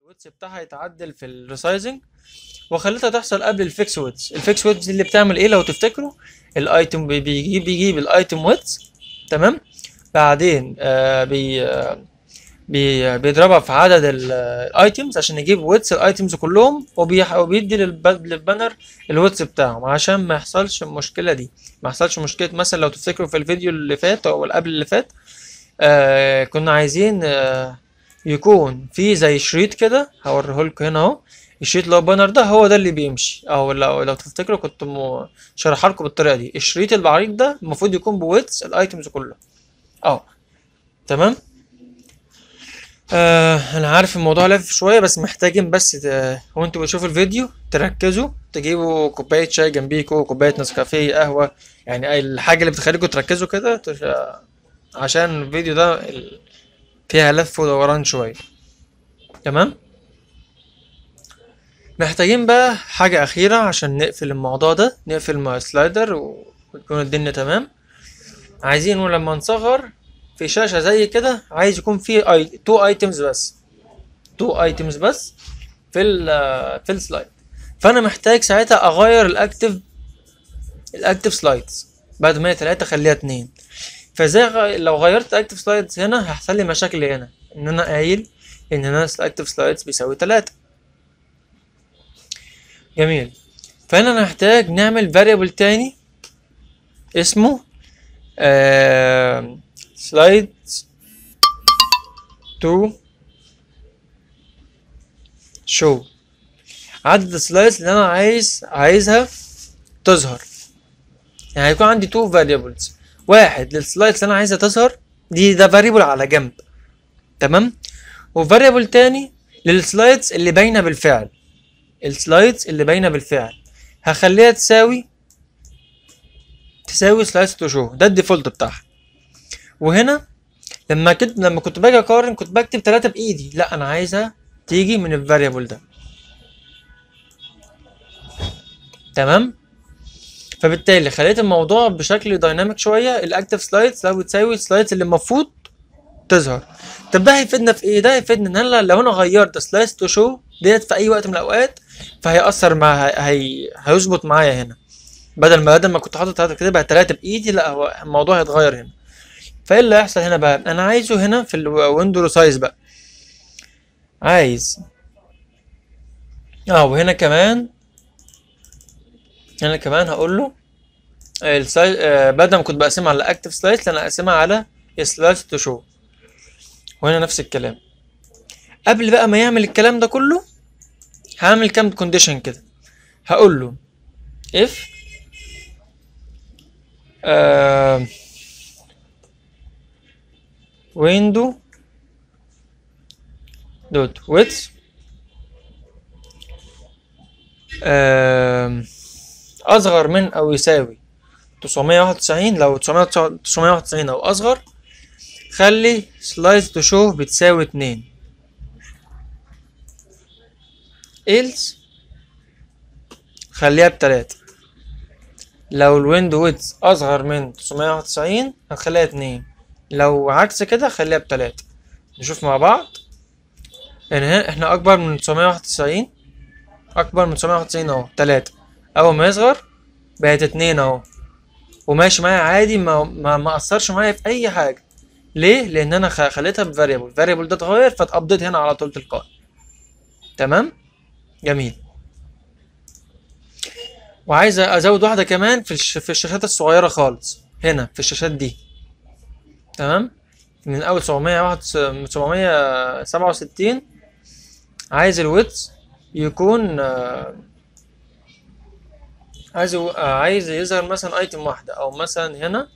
الويتس بتاعها يتعدل في الريسايزنج وخليتها تحصل قبل الفيكس ويتس الفيكس ويتس دي اللي بتعمل ايه لو تفتكروا الايتم بي- بيجيب بيجيب الايتم ويتس تمام بعدين آه بي آه بي بيضربها في عدد الايتمز عشان يجيب ويتس الايتمز كلهم وبيح- وبيدي للب- للبانر الويتس بتاعهم عشان ما يحصلش المشكله دي ما يحصلش مشكله مثلا لو تفتكروا في الفيديو اللي فات او اللي قبل اللي فات آه كنا عايزين آه يكون في زي شريط كده هوريه لكم هنا اهو الشريط اللي هو البانر ده هو ده اللي بيمشي او لو لو تفتكروا كنت م- شرحها لكم بالطريقه دي الشريط العريض ده المفروض يكون بويتس الايتمز كلها اه تمام آه انا عارف الموضوع لف شويه بس محتاجين بس ت- وانتوا بتشوفوا الفيديو تركزوا تجيبوا كوبايه شاي جنبيكوا كوبايه نسكافيه قهوه يعني أي الحاجه اللي بتخليكم تركزوا كده تش- عشان الفيديو ده ال- فيها لف ودوران شويه تمام محتاجين بقى حاجة أخيرة عشان نقفل الموضوع ده نقفل مع سلايدر و- وتكون الدنيا تمام عايزين لما نصغر في شاشة زي كده عايز يكون في اي تو ايتمز بس تو ايتمز بس في ال في السلايد فأنا محتاج ساعتها أغير الأكتف الأكتف سلايدز بعد ما هي تلاتة أخليها اتنين فزي غ... لو غيرت اكتف سلايدز هنا هيحصل لي مشاكل هنا ان انا قايل ان هنا الاكتف سلايدز بيساوي تلاتة جميل فهنا نحتاج نعمل variable تاني اسمه آه slides to show عدد السلايدز اللي انا عايز عايزها تظهر يعني هيكون عندي two variables واحد للسلايدز اللي انا عايزها تظهر دي ده variable على جنب تمام وفاريبل تاني للسلايدز اللي باينه بالفعل السلايدز اللي باينه بالفعل هخليها تساوي تساوي سلايدز تو شو ده الديفولت بتاعها وهنا لما كنت لما كنت باجي اقارن كنت بكتب ثلاثة بايدي لا انا عايزها تيجي من الفاريبل ده تمام فبالتالي خليت الموضوع بشكل دايناميك شويه الاكتف سلايدز لو بتساوي السلايدز اللي المفروض تظهر طب ده هيفيدنا في ايه ده هيفيدنا ان انا لو انا غيرت سلايدز تو شو ديت في اي وقت من الاوقات فهيأثر مع هي... هيظبط معايا هنا بدل ما بدل ما كنت حاطط ثلاثة كده بقى ثلاثة بايدي لا هو الموضوع هيتغير هنا فايه اللي هيحصل هنا بقى انا عايزه هنا في الويندو سايز بقى عايز اه وهنا كمان هنا كمان هقول له السايز آه بدل ما كنت بقسمها على اكتف سلايدز انا اقسمها على سلايدز تو شو وهنا نفس الكلام قبل بقى ما يعمل الكلام ده كله هعمل كام كونديشن كده هقول له if آه window دوت width آه اصغر من او يساوي 991 لو 991 او اصغر خلي سلايز تو شو بتساوي اتنين else خليها بتلاتة لو الويندو ويدز اصغر من 991 هتخليها اتنين لو عكس كده خليها بتلاتة نشوف مع بعض يعني هنا احنا اكبر من 991 اكبر من 991 اهو تلاتة اول ما يصغر بقت اتنين اهو وماشي معايا عادي ما ما ما اثرش معايا في اي حاجه ليه لان انا خ- خليتها بفاريبل الفاريبل ده اتغير فاتابديت هنا على طول تلقائي تمام جميل وعايز ازود واحده كمان في الش... في الشاشات الصغيره خالص هنا في الشاشات دي تمام من اول 701 767 عايز الويدز يكون آه، عايز آه، عايز يظهر مثلا ايتم واحده او مثلا هنا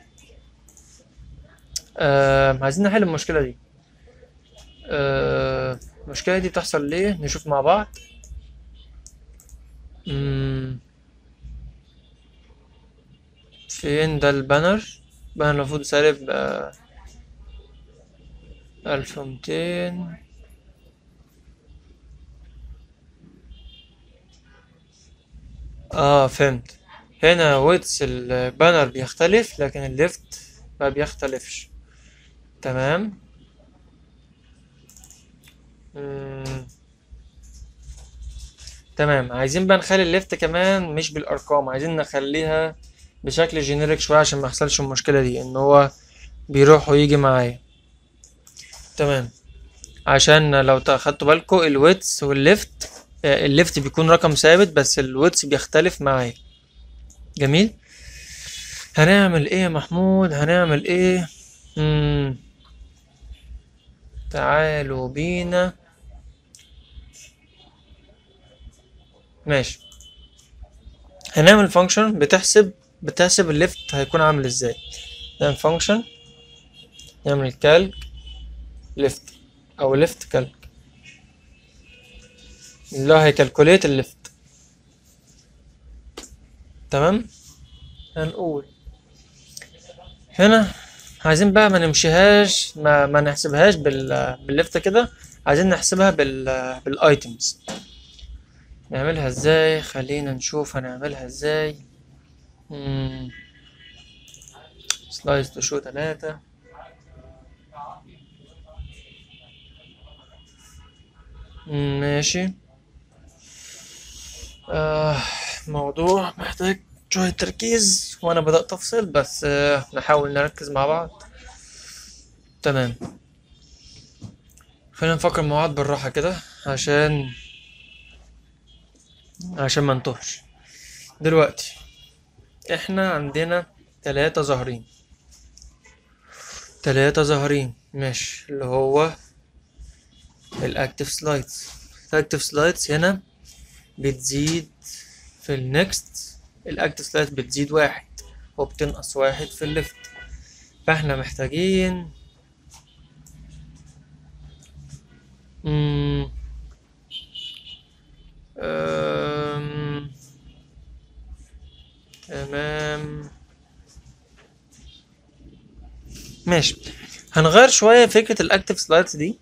آه عايزين نحل المشكله دي آه المشكله دي بتحصل ليه نشوف مع بعض مم. فين ده البانر بانر المفروض سالب آه ألف ومتين اه فهمت هنا ويتس البانر بيختلف لكن الليفت ما بيختلفش تمام مم. تمام عايزين بقى نخلي الليفت كمان مش بالارقام عايزين نخليها بشكل جينيريك شويه عشان ما يحصلش المشكله دي ان هو بيروح ويجي معايا تمام عشان لو خدتوا بالكم الويتس والليفت آه، الليفت بيكون رقم ثابت بس الويتس بيختلف معايا جميل هنعمل ايه يا محمود هنعمل ايه مم. تعالوا بينا ماشي هنعمل فانكشن بتحسب بتحسب الليفت هيكون عامل ازاي نعمل فانكشن نعمل كالك ليفت او ليفت كالك اللي هو هيكالكوليت الليفت تمام هنقول هنا عايزين بقى ما نمشيهاش ما, ما نحسبهاش بال بالليفت كده عايزين نحسبها بال بالايتمز نعملها ازاي خلينا نشوف هنعملها ازاي سلايس تو شو تلاتة مم، ماشي آه موضوع محتاج شوية تركيز وأنا بدأت أفصل بس آه نحاول نركز مع بعض تمام خلينا نفكر مع بعض بالراحة كده عشان عشان ما نتوهش دلوقتي احنا عندنا تلاتة ظاهرين تلاتة ظاهرين ماشي اللي هو الاكتف سلايدز الاكتف سلايدز هنا بتزيد في النكست الاكتف سلايدز بتزيد واحد وبتنقص واحد في الليفت فاحنا محتاجين مم. أم... تمام ماشي هنغير شوية فكرة الاكتف سلايدز دي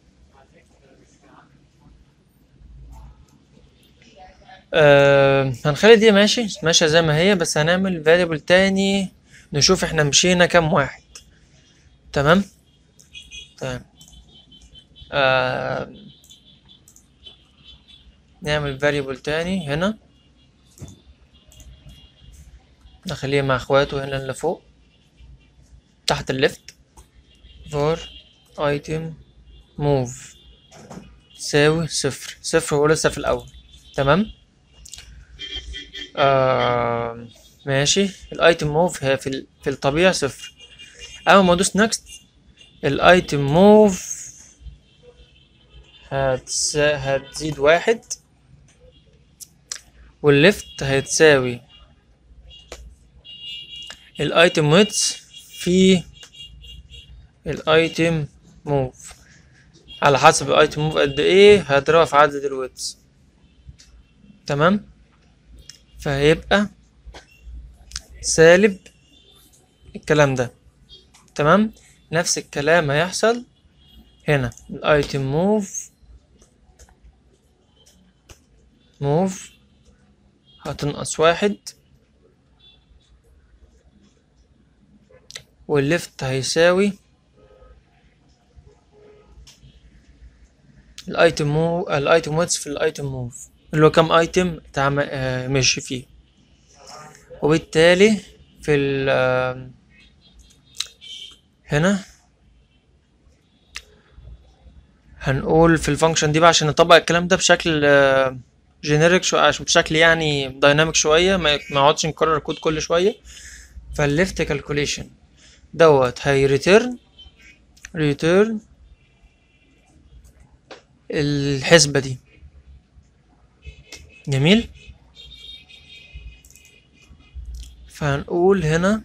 أه هنخلي دي ماشي ماشية زي ما هي بس هنعمل variable تاني نشوف احنا مشينا كام واحد تمام تمام أه نعمل variable تاني هنا نخليه مع اخواته هنا اللي فوق تحت الليفت var item move تساوي صفر صفر هو لسه في الأول تمام آه ماشي الايتم موف هي في, ال- في الطبيعة صفر أول ما أدوس نكست الايتم موف هتس... هتزيد واحد والليفت هتساوي الايتم ويتس في الايتم موف على حسب الايتم موف قد ايه هضربها في عدد الويتس تمام فهيبقى سالب الكلام ده تمام نفس الكلام هيحصل هنا الايتم موف موف هتنقص واحد والليفت هيساوي الايتم موف الايتم ويتس في الايتم موف اللي هو كام ايتم تعمل آه مشي فيه وبالتالي في ال آه، هنا هنقول في الفانكشن دي بقى عشان نطبق الكلام ده بشكل جينيريك شوية عشان بشكل يعني دايناميك شوية ما ما نقعدش نكرر الكود كل شوية فالليفت كالكوليشن دوت هي ريتيرن ريتيرن الحسبة دي جميل فهنقول هنا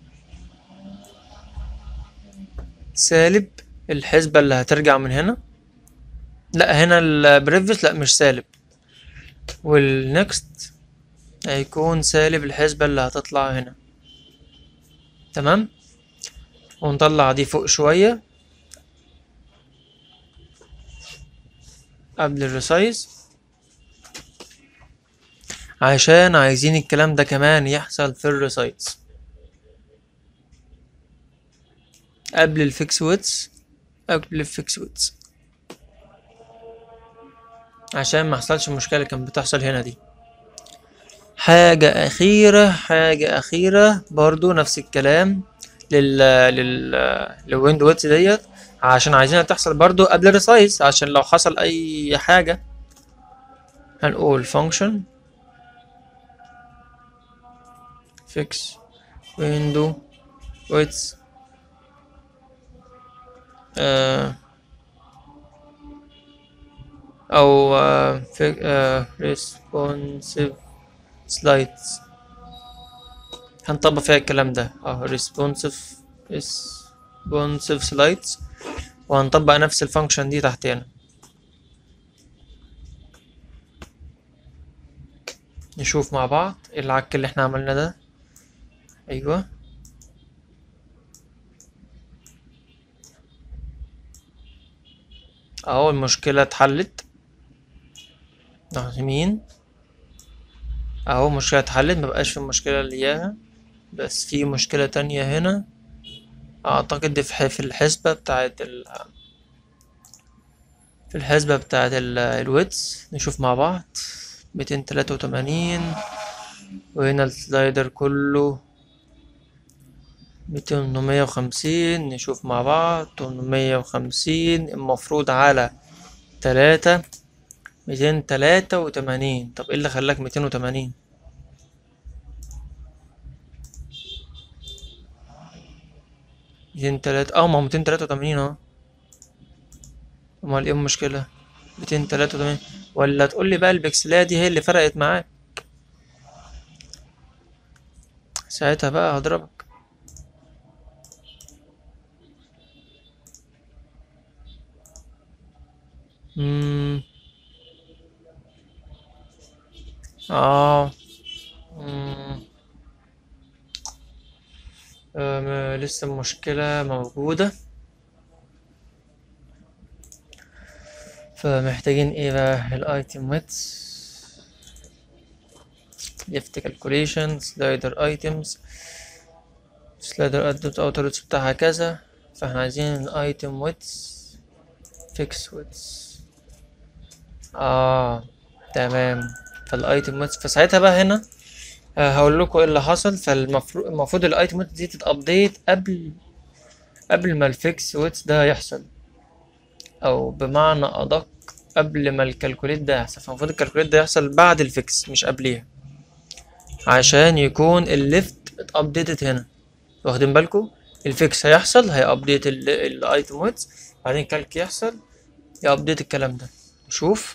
سالب الحسبة اللي هترجع من هنا لا هنا البريفيوس لا مش سالب والنكست هيكون سالب الحسبة اللي هتطلع هنا تمام ونطلع دي فوق شوية قبل الريسايز عشان عايزين الكلام ده كمان يحصل في الريسايز قبل الفيكس ويتس قبل الفيكس ويتس عشان ما يحصلش المشكله اللي كانت بتحصل هنا دي حاجة أخيرة حاجة أخيرة برضو نفس الكلام لل لل للويند ويدز ديت عشان عايزينها تحصل برضو قبل الريسايز عشان لو حصل أي حاجة هنقول function fix window width آه أو آه fi- آه responsive slides هنطبق فيها الكلام ده اه responsive responsive slides وهنطبق نفس الفانكشن دي تحت هنا نشوف مع بعض ايه العك اللي احنا عملنا ده ايوه اهو المشكلة اتحلت ناحية يمين اهو مشكلة اتحلت مبقاش في المشكلة اللي اياها بس في مشكلة تانية هنا اعتقد دي في ح- في الحسبة بتاعت ال في الحسبة بتاعت الويدز نشوف مع بعض ميتين تلاتة وتمانين وهنا السلايدر كله ميتين تمنمية وخمسين نشوف مع بعض تمنمية وخمسين المفروض على تلاتة ميتين تلاتة وتمانين طب ايه اللي خلاك ميتين وتمانين ميتين تلاتة اه ما هو ميتين تلاتة وتمانين اهو امال ايه المشكلة ميتين تلاتة وتمانين ولا تقولي بقى البكسلات دي هي اللي فرقت معاك ساعتها بقى هضربك مم. اه مم. آه، ما- لسه المشكلة موجودة فمحتاجين ايه بقى الايتم ويتس ليفت كالكوليشن سلايدر ايتمز سلايدر ادوت اوتر بتاعها كذا فاحنا عايزين الايتم ويتس فيكس ويتس اه تمام فالايتم ويتس فساعتها بقى هنا آه هقول لكم ايه اللي حصل فالمفروض المفروض الايتم ويتس دي تتابديت قبل قبل ما الفيكس ويتس ده يحصل او بمعنى ادق قبل ما الكالكوليت ده يحصل فالمفروض الكالكوليت ده يحصل بعد الفيكس مش قبليها عشان يكون الليفت اتابديتد هنا واخدين بالكم الفيكس هيحصل هيابديت الايتم ويتس بعدين الكالك يحصل يابديت الكلام ده شوف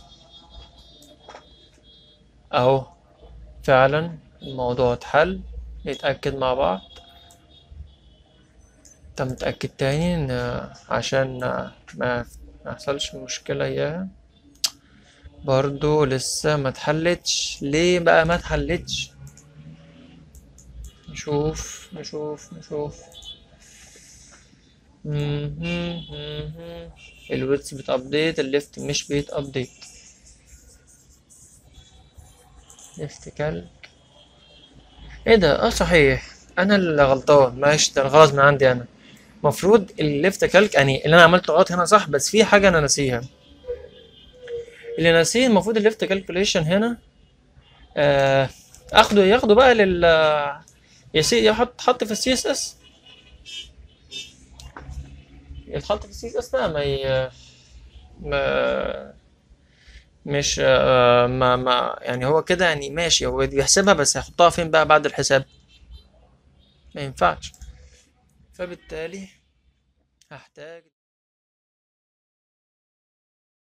اهو فعلا الموضوع اتحل نتأكد مع بعض انت متأكد تاني ان عشان ما ما يحصلش مشكلة اياها برضو لسه ما اتحلتش ليه بقى ما اتحلتش نشوف نشوف نشوف الويتس بتابديت الليفت مش بيتابديت ليفت كالك ايه ده اه صحيح انا اللي غلطان ماشي ده الغلط من عندي انا المفروض الليفت كالك يعني اللي انا عملته غلط هنا صح بس في حاجه انا ناسيها اللي ناسيه المفروض الليفت كالكوليشن هنا آه اخده ياخده بقى لل يسي يحط حط في السي اس اس يتحط في السي اس اس لا ما ي... ما مش آه ما ما يعني هو كده يعني ماشي هو بيحسبها بس هيحطها فين بقى بعد الحساب ما ينفعش فبالتالي هحتاج